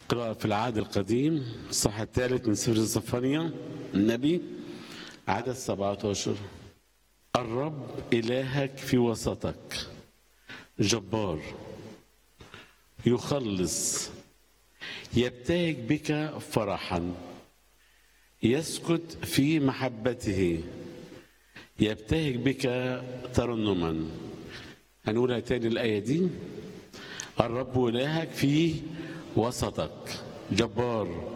قراءة في العهد القديم الصح الثالث من سفر الصفانية النبي عدد 17 الرب إلهك في وسطك جبار يخلص يبتهج بك فرحا يسكت في محبته يبتهج بك ترنما هنقولها تاني الآية دي الرب إلهك في وسطك جبار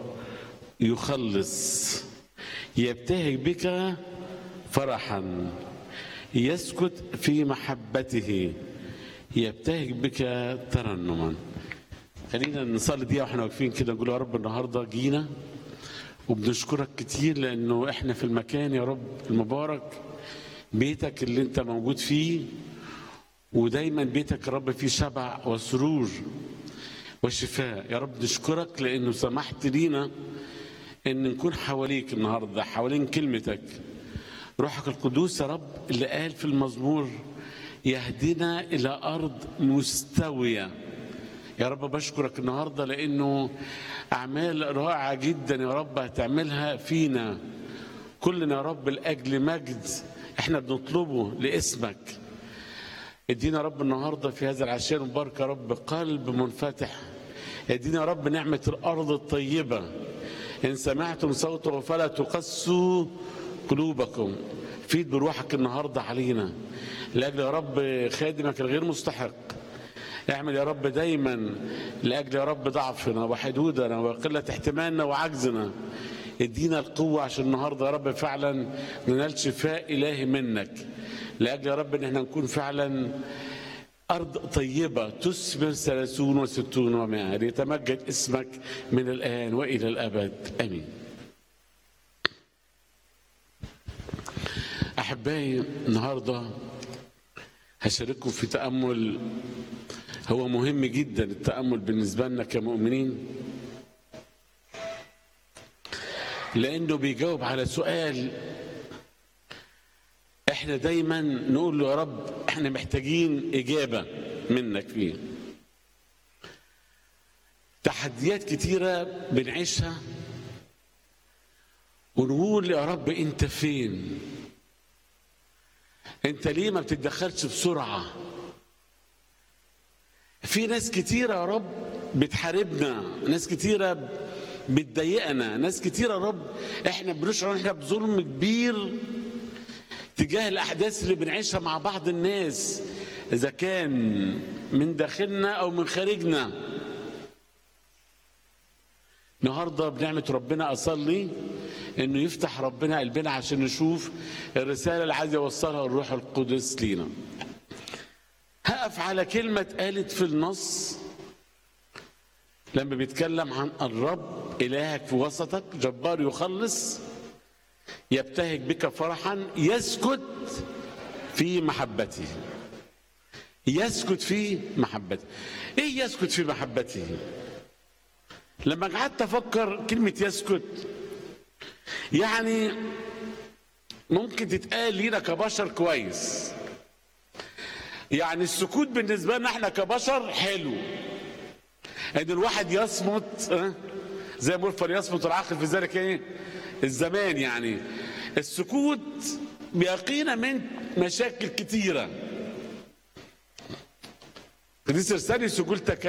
يخلص يبتهج بك فرحا يسكت في محبته يبتهج بك ترنما خلينا نصلي دقيقة واحنا واقفين كده نقول يا رب النهارده جينا وبنشكرك كتير لانه احنا في المكان يا رب المبارك بيتك اللي انت موجود فيه ودايما بيتك يا رب فيه شبع وسرور وشفاء يا رب نشكرك لانه سمحت لينا ان نكون حواليك النهارده حوالين كلمتك روحك القدوس يا رب اللي قال في المزمور يهدنا الى ارض مستويه يا رب بشكرك النهارده لانه اعمال رائعه جدا يا رب هتعملها فينا كلنا يا رب لاجل مجد احنا بنطلبه لاسمك ادينا يا رب النهارده في هذا العشاء المبارك يا رب قلب منفتح ادينا يا رب نعمه الارض الطيبه ان سمعتم صوته فلا تقسوا قلوبكم فيد بروحك النهارده علينا لاجل يا رب خادمك الغير مستحق اعمل يا رب دايما لاجل يا رب ضعفنا وحدودنا وقله احتمالنا وعجزنا ادينا القوه عشان النهارده يا رب فعلا ننال شفاء الهي منك لاجل يا رب ان احنا نكون فعلا أرض طيبة تثمر ثلاثون وستون ومائة ليتمجد اسمك من الآن وإلى الأبد آمين أحبائي النهاردة هشارككم في تأمل هو مهم جدا التأمل بالنسبة لنا كمؤمنين لأنه بيجاوب على سؤال احنا دايما نقول له يا رب احنا محتاجين إجابة منك فيه تحديات كتيرة بنعيشها ونقول يا رب انت فين انت ليه ما بتتدخلش بسرعه في ناس كتيرة يا رب بتحاربنا ناس كتيرة بتضايقنا ناس كتيرة يا رب احنا بنشعر ان احنا بظلم كبير تجاه الاحداث اللي بنعيشها مع بعض الناس اذا كان من داخلنا او من خارجنا النهارده بنعمه ربنا اصلي انه يفتح ربنا قلبنا عشان نشوف الرساله اللي عايز يوصلها الروح القدس لينا هقف على كلمة اتقالت في النص لما بيتكلم عن الرب إلهك في وسطك جبار يخلص يبتهج بك فرحا يسكت في محبته يسكت في محبته ايه يسكت في محبته لما قعدت افكر كلمة يسكت يعني ممكن تتقال لينا كبشر كويس يعني السكوت بالنسبة لنا احنا كبشر حلو ان الواحد يصمت اه؟ زي ما قلت فليصمت العقل في ذلك ايه الزمان يعني السكوت بيقينا من مشاكل كتيرة قديس ارسالي سجول